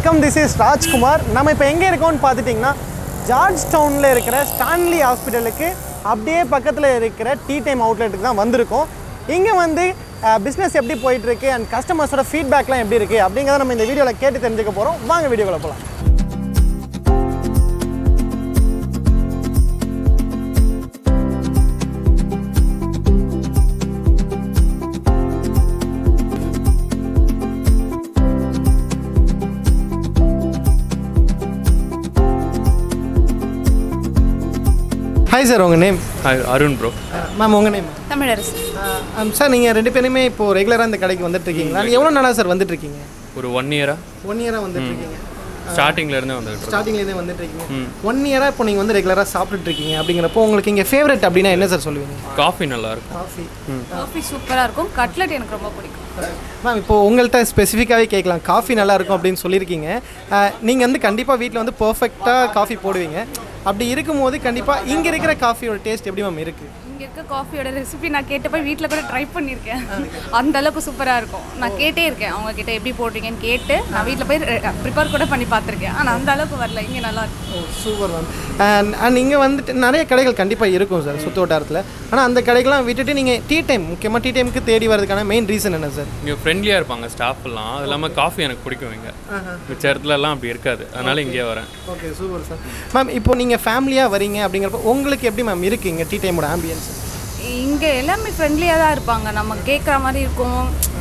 வணக்கம் this is Rajkumar நம்ம இப்போ எங்கே இருக்கோம்னு பார்த்துட்டிங்கன்னா ஜார்ஜ் டவுனில் இருக்கிற ஸ்டான்லி ஹாஸ்பிட்டலுக்கு அப்படியே பக்கத்தில் இருக்கிற டீ டைம் அவுட்லெட்டுக்கு தான் வந்திருக்கோம் இங்கே வந்து பிஸ்னஸ் எப்படி போயிட்டுருக்கு அண்ட் கஸ்டமர்ஸோட ஃபீட்பேக்லாம் எப்படி இருக்குது அப்படிங்கிறத நம்ம இந்த வீடியோவில் கேட்டு தெரிஞ்சுக்க போகிறோம் வாங்க வீடியோவில் போகலாம் ஹாய் சார் உங்கள் name hi Arun bro ma'am உங்கள் நேம் தமிழரசு சார் நீங்கள் ரெண்டு பேருமே இப்போது ரெகுலராக இந்த கடைக்கு வந்துட்டு இருக்கீங்களா நீங்கள் எவ்வளோ நாளாக சார் வந்துட்டு இருக்கீங்க ஒரு ஒன் இயரா ஒன் இயராக வந்துட்டு இருக்கீங்க ஸ்டார்டிங்ல இருந்தே வந்துட்டு இருக்கோம். ஸ்டார்டிங்லேருந்தே வந்துட்டு இருக்கீங்க ஒன் இயராக இப்போ நீங்கள் வந்து ரெகுலராக சாப்பிட்டுட்டு இருக்கீங்க அப்படிங்கிறப்போ உங்களுக்கு இங்கே ஃபேவரட் அப்படின்னா என்ன சார் சொல்லுவீங்க காஃபி நல்லா இருக்கும் காஃபி காஃபி சூப்பராக இருக்கும் கட்லெட் எனக்கு ரொம்ப பிடிக்கும் மேம் இப்போ உங்கள்கிட்ட ஸ்பெசிஃபிக்காகவே கேட்கலாம் காஃபி நல்லா இருக்கும் அப்படின்னு சொல்லியிருக்கீங்க நீங்கள் வந்து கண்டிப்பாக வீட்டில் வந்து பர்ஃபெக்டாக காஃபி போடுவீங்க அப்படி இருக்கும்போது கண்டிப்பாக இங்கே இருக்கிற காஃபியோட டேஸ்ட் எப்படி மேம் இருக்குது இங்கே இருக்க காஃபியோட ரெசிபி நான் கேட்டு போய் வீட்டில் கூட ட்ரை பண்ணியிருக்கேன் அந்த அளவுக்கு சூப்பராக இருக்கும் நான் கேட்டே இருக்கேன் அவங்க கிட்ட எப்படி போடுறீங்கன்னு கேட்டு நான் வீட்டில் போய் ப்ரிப்பேர் கூட பண்ணி பார்த்துருக்கேன் ஆனால் அந்த அளவுக்கு வரல இங்கே நல்லா இருக்கும் சூப்பர் மேம் அண்ட் அண்ட் இங்கே வந்துட்டு நிறைய கடைகள் கண்டிப்பாக இருக்கும் சார் சுற்று வட்டாரத்தில் ஆனால் அந்த கடைகள்லாம் விட்டுட்டு நீங்கள் டீ டைம் முக்கியமாக டீ டைமுக்கு தேடி வரதுக்கான மெயின் ரீசன் என்ன சார் இங்கே ஃப்ரெண்ட்லியாக இருப்பாங்க ஸ்டாஃப் எல்லாம் அது இல்லாமல் காஃபி எனக்கு பிடிக்கும் இங்கே மிச்ச இடத்துல எல்லாம் அப்படி இருக்காது அதனால இங்கே வரேன் ஓகே சூப்பர் சார் மேம் இப்போ நீங்கள் ஃபேமிலியாக வரீங்க அப்படிங்கிறப்ப உங்களுக்கு எப்படி மேம் இருக்குது இங்கே டீ டைமோட ஆம்பியன்ஸ் இங்கே எல்லாமே ஃப்ரெண்ட்லியாக தான் இருப்பாங்க நம்ம கேட்குற மாதிரி இருக்கும்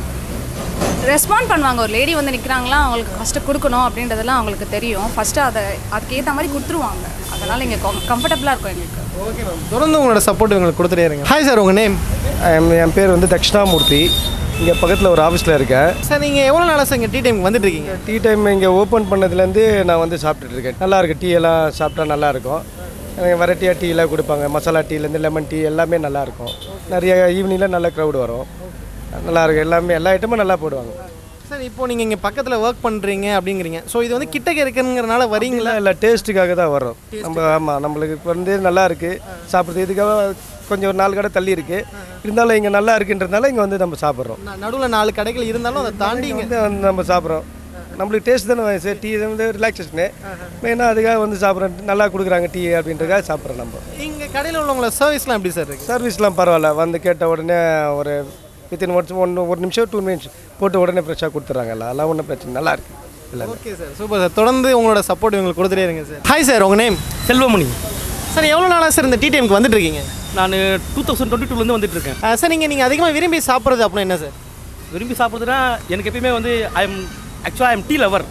ரெஸ்பாண்ட் பண்ணுவாங்க ஒரு லேடி வந்து நிற்கிறாங்களா அவங்களுக்கு ஃபஸ்ட்டு கொடுக்கணும் அப்படின்றதெல்லாம் அவங்களுக்கு தெரியும் ஃபஸ்ட்டு அதை அதுக்கேற்ற மாதிரி கொடுத்துருவாங்க அதனால் இங்கே கம்ஃபர்டபுளாக இருக்கும் எங்களுக்கு ஓகே மேம் தொடர்ந்து உங்களோட சப்போர்ட் உங்களுக்கு கொடுத்துட்டே இருங்க ஹாய் சார் உங்கள் நேம் என் என் பேர் வந்து தக்ஷணாமூர்த்தி இங்கே பக்கத்தில் ஒரு ஆஃபீஸில் இருக்கேன் சார் நீங்கள் எவ்வளோ நாளாக சார் இங்கே டீ டைமுக்கு வந்துட்டு இருக்கீங்க டீ டைம் இங்கே ஓப்பன் பண்ணதுலேருந்து நான் வந்து சாப்பிட்டுட்டு இருக்கேன் நல்லா இருக்கு டீ எல்லாம் சாப்பிட்டா நல்லா இருக்கும் எனக்கு வெரைட்டியாக டீ எல்லாம் கொடுப்பாங்க மசாலா டீலேருந்து லெமன் டீ எல்லாமே நல்லா இருக்கும் நிறைய ஈவினிங்கில் நல்ல க்ரௌடு வரும் நல்லா இருக்கு எல்லாமே எல்லா ஐட்டமும் நல்லா போடுவாங்க சார் இப்போ நீங்கள் இங்கே பக்கத்தில் ஒர்க் பண்ணுறீங்க அப்படிங்கிறீங்க ஸோ இது வந்து கிட்டக்க இருக்குங்கிறனால வரீங்களா இல்லை இல்லை டேஸ்ட்டுக்காக தான் வரோம் நம்ம ஆமாம் நம்மளுக்கு இப்ப வந்து நல்லா இருக்குது சாப்பிட்றது இதுக்காக கொஞ்சம் ஒரு நாலு கடை தள்ளி இருக்குது இருந்தாலும் இங்கே நல்லா இருக்குன்றதுனால இங்கே வந்து நம்ம சாப்பிட்றோம் நடுவில் நாலு கடைகள் இருந்தாலும் அதை தாண்டி இங்கே இங்கே வந்து நம்ம சாப்பிட்றோம் நம்மளுக்கு டேஸ்ட் தானே சரி டீ வந்து ரிலாக்ஸேஷனு மெயினாக அதுக்காக வந்து சாப்பிட்றோம் நல்லா கொடுக்குறாங்க டீ அப்படின்றதுக்காக சாப்பிட்றோம் நம்ம இங்கே கடையில் உள்ளவங்கள சர்வீஸ்லாம் எப்படி சார் இருக்குது சர்வீஸ்லாம் பரவாயில்ல வந்து கேட்ட உடனே ஒரு வித்தின் ஒன் ஒன்று ஒரு நிமிஷம் டூ மினிட்ஸ் போட்டு உடனே ஃப்ரெஷ்ஷாக கொடுத்துட்றாங்க எல்லாம் அதெல்லாம் ஒன்றும் பிரச்சனை நல்லா இருக்கு இல்லை ஓகே சார் சூப்பர் சார் தொடர்ந்து உங்களோட சப்போர்ட் உங்களுக்கு கொடுத்துட்டே இருங்க சார் ஹாய் சார் உங்கள் நேம் செல்வமணி சார் எவ்வளோ நாளாக சார் இந்த டீ டைமுக்கு வந்துட்டு இருக்கீங்க நான் டூ தௌசண்ட் டுவெண்ட்டி டூலேருந்து வந்துட்டு இருக்கேன் அஹ் சார் நீங்கள் நீங்கள் அதிகமாக விரும்பி சாப்பிட்றது அப்படின்னா என்ன சார் விரும்பி சாப்பிட்றதுனா எனக்கு எப்பயுமே வந்து ஐ எம் ஆக்சுவலாக I am tea lover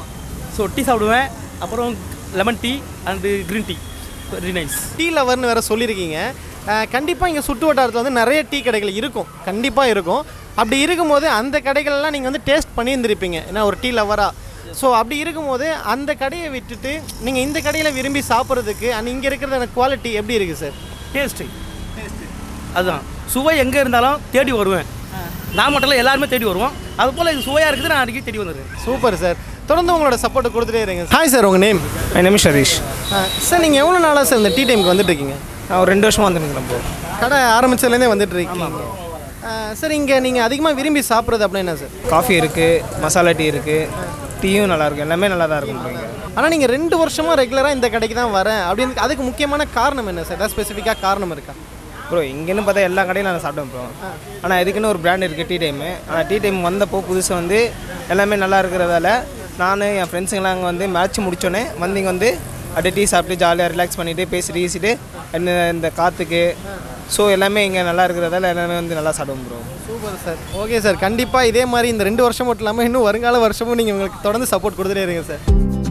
so tea சாப்பிடுவேன் அப்புறம் lemon tea and green tea very nice tea லவர்னு வேறு சொல்லியிருக்கீங்க கண்டிப்பாக இங்கே சுற்று வட்டாரத்தில் வந்து நிறைய டீ கடைகள் இருக்கும் கண்டிப்பாக இருக்கும் அப்படி இருக்கும்போது அந்த கடைகள்லாம் நீங்கள் வந்து டேஸ்ட் பண்ணியிருந்திருப்பீங்க ஏன்னா ஒரு டீ லவராக ஸோ அப்படி இருக்கும்போது அந்த கடையை விட்டுட்டு நீங்கள் இந்த கடையில் விரும்பி சாப்பிட்றதுக்கு அண்ட் இங்கே இருக்கிற குவாலிட்டி எப்படி இருக்குது சார் டேஸ்ட்டு அதுதான் சுவை எங்கே இருந்தாலும் தேடி வருவேன் நான் மட்டும் இல்லை எல்லாருமே தேடி வருவோம் அது போல் இது சுவையாக இருக்குது நான் அடிக்கடி தேடி வந்துடுவேன் சூப்பர் சார் தொடர்ந்து உங்களோட சப்போர்ட்டை கொடுத்துட்டே இருங்க ஹாய் சார் உங்கள் name my name Harish sir நீங்கள் எவ்வளோ நாளாக சார் இந்த டீ டைமுக்கு வந்துட்டு இருக்கீங்க நான் ஒரு ரெண்டு வருஷமாக வந்துருக்கேன் ப்ரோ கடை ஆரம்பிச்சதுலேருந்தே வந்துட்டு இருக்கீங்க அஹ் சார் இங்கே நீங்கள் அதிகமாக விரும்பி சாப்பிட்றது அப்படின்னா என்ன சார் காஃபி இருக்குது மசாலா டீ இருக்குது டீயும் நல்லா இருக்கும் எல்லாமே நல்லா தான் இருக்கும் bro இங்க ஆனால் நீங்கள் ரெண்டு வருஷமாக ரெகுலராக இந்த கடைக்கு தான் வரேன் அப்படின்னு அதுக்கு முக்கியமான காரணம் என்ன சார் ஏதாவது ஸ்பெசிஃபிக்காக காரணம் இருக்கா ப்ரோ இங்கேன்னு பார்த்தா எல்லா கடையும் நான் சாப்பிட்டேன் ப்ரோ ஆனால் இதுக்குன்னு ஒரு பிராண்ட் இருக்குது டீ டைமு ஆனால் டீ டைம் வந்தப்போ புதுசாக வந்து எல்லாமே நல்லா இருக்கிறதால நான் என் ஃப்ரெண்ட்ஸுங்கெல்லாம் அங்கே வந்து மேட்ச் முடிச்சோன்னே வந்து இங்கே வந்து அப்படியே டீ சாப்பிட்டு ஜாலியாக ரிலாக்ஸ் பண்ணிவிட்டு பேசிட்டு ஈசிட்டு என்ன இந்த காற்றுக்கு ஸோ எல்லாமே இங்கே நல்லா இருக்கிறதால எல்லாமே வந்து நல்லா சாப்பிடுவோம் bro super sir okay sir கண்டிப்பாக இதே மாதிரி இந்த ரெண்டு வருஷம் மட்டும் இல்லாமல் இன்னும் வருங்கால வருஷமும் நீங்கள் உங்களுக்கு தொடர்ந்து சப்போர்ட் கொடுத்துட்டே இருங்க சார்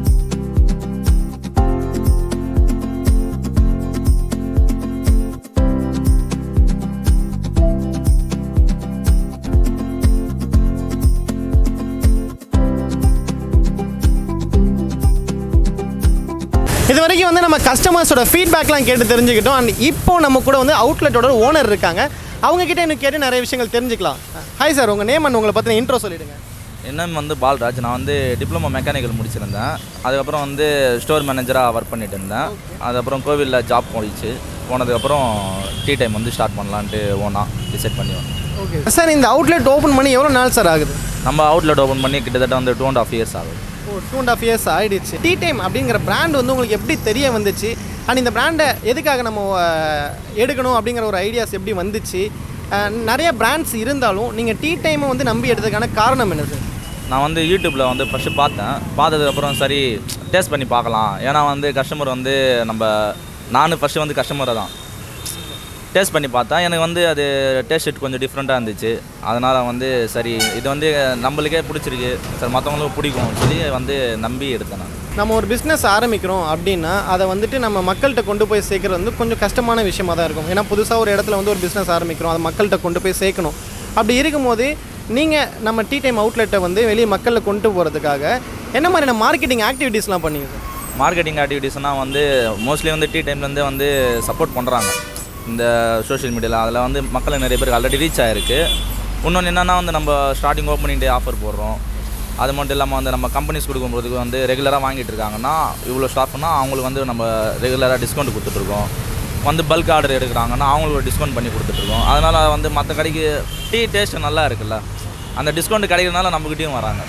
இது வரைக்கும் வந்து நம்ம கஸ்டமர்ஸோட ஃபீட்பேக்லாம் கேட்டு தெரிஞ்சுக்கிட்டோம் அண்ட் இப்போ நம்ம கூட வந்து அவுட்லெட்டோட ஓனர் இருக்காங்க அவங்க கிட்ட எனக்கு கேட்டு நிறைய விஷயங்கள் தெரிஞ்சுக்கலாம் ஹாய் சார் உங்கள் நேம் அண்ட் உங்களை பற்றின இன்ட்ரோ சொல்லிடுங்க என் நேம் வந்து பால்ராஜ் நான் வந்து டிப்ளமோ மெக்கானிக்கல் முடிச்சிருந்தேன் அதுக்கப்புறம் வந்து ஸ்டோர் மேனேஜராக ஒர்க் பண்ணிட்டு இருந்தேன் அதுக்கப்புறம் கோவிலில் ஜாப் போயிடுச்சு போனதுக்கப்புறம் டீ டைம் வந்து ஸ்டார்ட் பண்ணலான்ட்டு ஓனா டிசைட் பண்ணி வந்தேன் ஓகே சார் இந்த அவுட்லெட் ஓப்பன் பண்ணி எவ்வளோ நாள் சார் ஆகுது நம்ம அவுட்லெட் ஓப்பன் பண்ணி கிட்டத்தட்ட வந்து டூ அண்ட் ஆஃப் இயர்ஸ் ஆகுது oh two and half years ஆயிடுச்சு டீ டைம் அப்படிங்கிற பிராண்ட் வந்து உங்களுக்கு எப்படி தெரிய வந்துச்சு அண்ட் இந்த பிராண்டை எதுக்காக நம்ம அஹ், எடுக்கணும் அப்படிங்கிற ஒரு ஐடியாஸ் எப்படி வந்துச்சு அஹ், நிறைய பிராண்ட்ஸ் இருந்தாலும் நீங்கள் டீ டைமை வந்து நம்பி எடுத்ததுக்கான காரணம் என்ன சார் நான் வந்து யூடியூப்பில் வந்து ஃபஸ்ட்டு பார்த்தேன் பார்த்ததுக்கப்புறம் சரி டேஸ்ட் பண்ணி பார்க்கலாம் ஏன்னா வந்து கஸ்டமர் வந்து நம்ம நானும் ஃபஸ்ட்டு வந்து கஸ்டமரை தான் டேஸ்ட் பண்ணி பார்த்தேன் எனக்கு வந்து அது டேஸ்ட் கொஞ்சம் டிஃப்ரெண்ட்டாக இருந்துச்சு அதனால் வந்து சரி இது வந்து நம்மளுக்கே பிடிச்சிருக்கு சரி மற்றவங்களுக்கும் பிடிக்கும் சொல்லி வந்து நம்பி எடுத்தேன் நான் நம்ம ஒரு பிஸ்னஸ் ஆரம்பிக்கிறோம் அப்படின்னா அதை வந்துட்டு நம்ம மக்கள்கிட்ட கொண்டு போய் சேர்க்குறது வந்து கொஞ்சம் கஷ்டமான விஷயமா தான் இருக்கும் ஏன்னா புதுசாக ஒரு இடத்துல வந்து ஒரு பிஸ்னஸ் ஆரம்பிக்கிறோம் அதை மக்கள்கிட்ட கொண்டு போய் சேர்க்கணும் அப்படி இருக்கும்போது நீங்கள் நம்ம டீ டைம் அவுட்லெட்டை வந்து வெளியே மக்களில் கொண்டு போகிறதுக்காக என்ன மாதிரியான மார்க்கெட்டிங் ஆக்டிவிட்டீஸ்லாம் பண்ணீங்க சார் மார்க்கெட்டிங் ஆக்டிவிட்டீஸ்னால் வந்து மோஸ்ட்லி வந்து டீ டைம்லேருந்தே வந்து சப்போர்ட் பண்ணுறாங்க இந்த சோஷியல் மீடியாவில் அதில் வந்து மக்கள் நிறைய பேருக்கு ஆல்ரெடி ரீச் ஆகிருக்கு இன்னொன்று என்னென்னா வந்து நம்ம ஸ்டார்டிங் ஓப்பனிங் டே ஆஃபர் போடுறோம் அது மட்டும் இல்லாமல் வந்து நம்ம கம்பெனிஸ் கொடுக்கும்போதுக்கு வந்து ரெகுலராக வாங்கிட்டு இருக்காங்கன்னா இவ்வளோ ஸ்டாஃப்னா அவங்களுக்கு வந்து நம்ம ரெகுலராக டிஸ்கவுண்ட் கொடுத்துட்ருக்கோம் வந்து பல்க் ஆர்டர் எடுக்கிறாங்கன்னா அவங்களுக்கு ஒரு டிஸ்கவுண்ட் பண்ணி கொடுத்துட்ருக்கோம் அதனால் வந்து மற்ற கடைக்கு டீ டேஸ்ட் நல்லா இருக்குல்ல அந்த டிஸ்கவுண்ட் கிடைக்கிறதுனால நம்மக்கிட்டேயும் வராங்க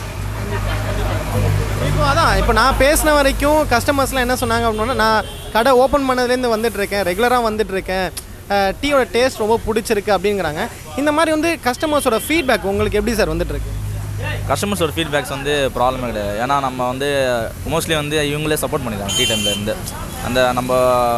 இப்போ அதான் இப்போ நான் பேசின வரைக்கும் கஸ்டமர்ஸ்லாம் என்ன சொன்னாங்க அப்படின்னா நான் கடை ஓப்பன் பண்ணதுலேருந்து வந்துட்டு இருக்கேன் ரெகுலராக வந்துட்டு இருக்கேன் டீயோட டேஸ்ட் ரொம்ப பிடிச்சிருக்கு அப்படிங்கிறாங்க இந்த மாதிரி வந்து கஸ்டமர்ஸோட ஃபீட்பேக் உங்களுக்கு எப்படி சார் வந்துட்டு இருக்கு கஸ்டமர்ஸோட ஃபீட்பேக்ஸ் வந்து ப்ராப்ளமே கிடையாது ஏன்னா நம்ம வந்து மோஸ்ட்லி வந்து இவங்களே சப்போர்ட் பண்ணிடுறாங்க டீ டைமில் இருந்து அந்த நம்ம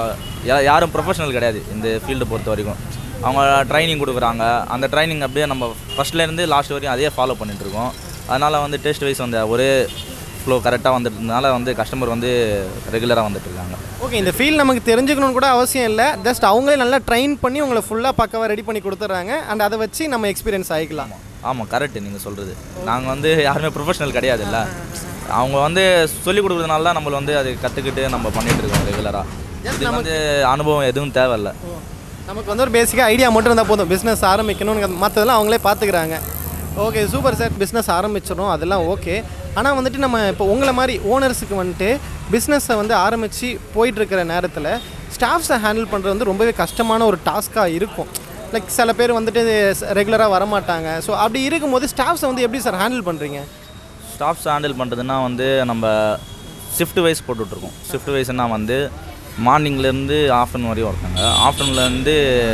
யா- யாரும் ப்ரொஃபஷனல் கிடையாது இந்த ஃபீல்டு பொறுத்த வரைக்கும் அவங்க ட்ரைனிங் கொடுக்குறாங்க அந்த ட்ரைனிங் அப்படியே நம்ம ஃபஸ்ட்லேருந்து லாஸ்ட் வரைக்கும் அதே ஃபாலோ பண்ணிட்டுருக்கோம் அதனால் வந்து டேஸ்ட் வைஸ் வந்து ஒரே ஃப்ளோ கரெக்டாக வந்துட்டதுனால வந்து கஸ்டமர் வந்து ரெகுலராக வந்துட்டு இருக்காங்க ஓகே இந்த ஃபீல் நமக்கு தெரிஞ்சுக்கணும்னு கூட அவசியம் இல்லை ஜஸ்ட் அவங்களே நல்லா ட்ரைன் பண்ணி உங்களை ஃபுல்லாக பக்கவாக ரெடி பண்ணி கொடுத்துட்றாங்க அண்ட் அதை வச்சு நம்ம எக்ஸ்பீரியன்ஸ் ஆகிக்கலாம் ஆமாம் கரெக்ட் நீங்கள் சொல்கிறது நாங்கள் வந்து யாருமே ப்ரொஃபஷனல் கிடையாது இல்லை அவங்க வந்து சொல்லிக் கொடுக்குறதுனால தான் நம்மள வந்து அது கற்றுக்கிட்டு நம்ம பண்ணிட்டு இருக்கோம் ரெகுலராக இது வந்து அனுபவம் எதுவும் தேவையில்ல நமக்கு வந்து ஒரு பேசிக்காக ஐடியா மட்டும் இருந்தால் போதும் பிஸ்னஸ் ஆரம்பிக்கணும்னு மற்றதெல்லாம் அவங்களே பார்த்துக்கிறாங்க ஓகே சூப்பர் சார் பிஸ்னஸ் ஆரம்பிச்சிடும் அதெல்லாம் ஓகே ஆனால் வந்துட்டு நம்ம இப்போ உங்களை மாதிரி ஓனர்ஸுக்கு வந்துட்டு பிஸ்னஸை வந்து ஆரம்பித்து போயிட்டுருக்கிற நேரத்தில் ஸ்டாஃப்ஸை ஹேண்டில் பண்ணுறது வந்து ரொம்பவே கஷ்டமான ஒரு டாஸ்க்காக இருக்கும் லைக் சில பேர் வந்துட்டு ரெகுலராக வரமாட்டாங்க ஸோ அப்படி இருக்கும்போது ஸ்டாஃப்ஸை வந்து எப்படி சார் ஹேண்டில் பண்ணுறீங்க ஸ்டாஃப்ஸ் ஹேண்டில் பண்ணுறதுன்னா வந்து நம்ம ஷிஃப்ட் வைஸ் போட்டுட்ருக்கோம் ஷிஃப்ட் வைஸ்னால் வந்து மார்னிங்லேருந்து ஆஃப்டர்நூன் வரையும் ஒருத்தாங்க ஆஃப்டர்நூன்லேருந்து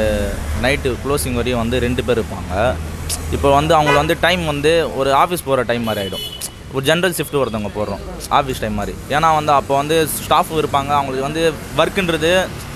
நைட்டு க்ளோசிங் வரையும் வந்து ரெண்டு பேர் இருப்பாங்க இப்போ வந்து அவங்களுக்கு வந்து டைம் வந்து ஒரு ஆஃபீஸ் போகிற டைம் மாதிரி ஆகிடும் ஒரு ஜென்ரல் ஷிஃப்ட் ஒருத்தவங்க போடுறோம் ஆஃபீஸ் டைம் மாதிரி ஏன்னா வந்து அப்போ வந்து ஸ்டாஃப் இருப்பாங்க அவங்களுக்கு வந்து ஒர்க்குன்றது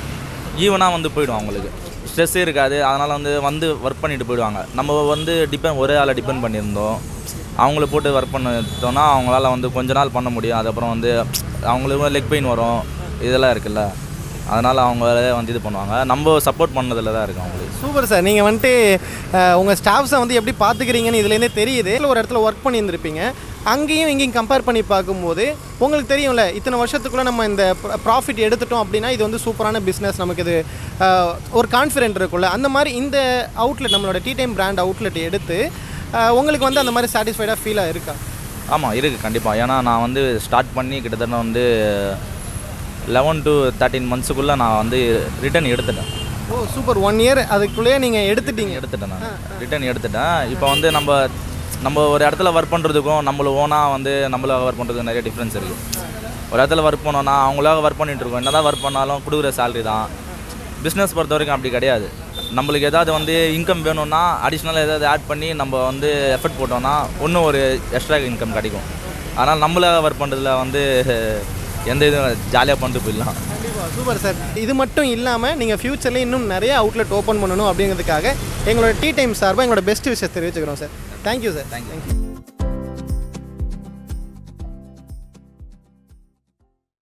ஈவனாக வந்து போயிடும் அவங்களுக்கு ஸ்ட்ரெஸ்ஸே இருக்காது அதனால் வந்து வந்து ஒர்க் பண்ணிட்டு போயிடுவாங்க நம்ம வந்து டிபெண்ட் ஒரே ஆளை டிபெண்ட் பண்ணியிருந்தோம் அவங்கள போட்டு ஒர்க் பண்ணிட்டோம்னா அவங்களால வந்து கொஞ்ச நாள் பண்ண முடியும் அதுக்கப்புறம் வந்து அவங்களுக்கு லெக் பெயின் வரும் இதெல்லாம் இருக்குல்ல அதனால் அவங்களே வந்து இது பண்ணுவாங்க நம்ம சப்போர்ட் பண்ணதில் தான் இருக்கு அவங்களுக்கு சூப்பர் சார் நீங்கள் வந்துட்டு உங்கள் ஸ்டாஃப்ஸை வந்து எப்படி பார்த்துக்கிறீங்கன்னு இதுலேருந்தே தெரியுது இல்ல ஒரு இடத்துல ஒர்க் பண்ணியிருந்திருப்பீங்க அங்கேயும் இங்கேயும் கம்பேர் பண்ணி பார்க்கும்போது உங்களுக்கு தெரியும்ல இத்தனை வருஷத்துக்குள்ளே நம்ம இந்த ப்ராஃபிட் எடுத்துட்டோம் அப்படின்னா இது வந்து சூப்பரான பிஸ்னஸ் நமக்கு இது அஹ், ஒரு கான்ஃபிடென்ட் இருக்கும்ல அந்த மாதிரி இந்த அவுட்லெட் நம்மளோட டீ டைம் பிராண்ட் அவுட்லெட் எடுத்து அஹ், உங்களுக்கு வந்து அந்த மாதிரி சாட்டிஸ்ஃபைடாக ஃபீலாக இருக்கா ஆமாம் இருக்குது கண்டிப்பாக ஏன்னா நான் வந்து ஸ்டார்ட் பண்ணி கிட்டத்தட்ட வந்து லெவன் டு தேர்ட்டீன் மந்த்ஸுக்குள்ளே நான் வந்து ரிட்டர்ன் எடுத்துட்டேன் ஓ சூப்பர் ஒன் இயர் அதுக்குள்ளேயே நீங்கள் எடுத்துட்டீங்க எடுத்துட்டேன் நான் ரிட்டர்ன் எடுத்துட்டேன் இப்போ வந்து நம்ம நம்ம ஒரு இடத்துல ஒர்க் பண்ணுறதுக்கும் நம்மள ஓனாக வந்து நம்மளாக ஒர்க் பண்ணுறதுக்கும் நிறைய டிஃப்ரென்ஸ் இருக்குது ஒரு இடத்துல ஒர்க் பண்ணோன்னா அவங்களாக ஒர்க் பண்ணிட்டு இருக்கோம் என்ன தான் ஒர்க் பண்ணாலும் கொடுக்குற சேலரி தான் பிஸ்னஸ் பொறுத்த வரைக்கும் அப்படி கிடையாது நம்மளுக்கு ஏதாவது வந்து இன்கம் வேணும்னா அடிஷ்னலாக ஏதாவது ஆட் பண்ணி நம்ம வந்து எஃபர்ட் போட்டோம்னா இன்னும் ஒரு எக்ஸ்ட்ரா இன்கம் கிடைக்கும் அதனால் நம்மளாக ஒர்க் பண்ணுறதுல வந்து எந்த இதுவும் ஜாலியாக பண்ணிட்டு போயிடலாம் கண்டிப்பாக சூப்பர் சார் இது மட்டும் இல்லாமல் நீங்கள் ஃப்யூச்சரில் இன்னும் நிறைய அவுட்லெட் ஓப்பன் பண்ணணும் அப்படிங்கிறதுக்காக எங்களோட டீ டைம் சார்பாக எங்களோட பெஸ்ட் விஷயம் தெரிவிச்சுக்கிறோம் சார் தேங்க்யூ சார் தேங்க்யூ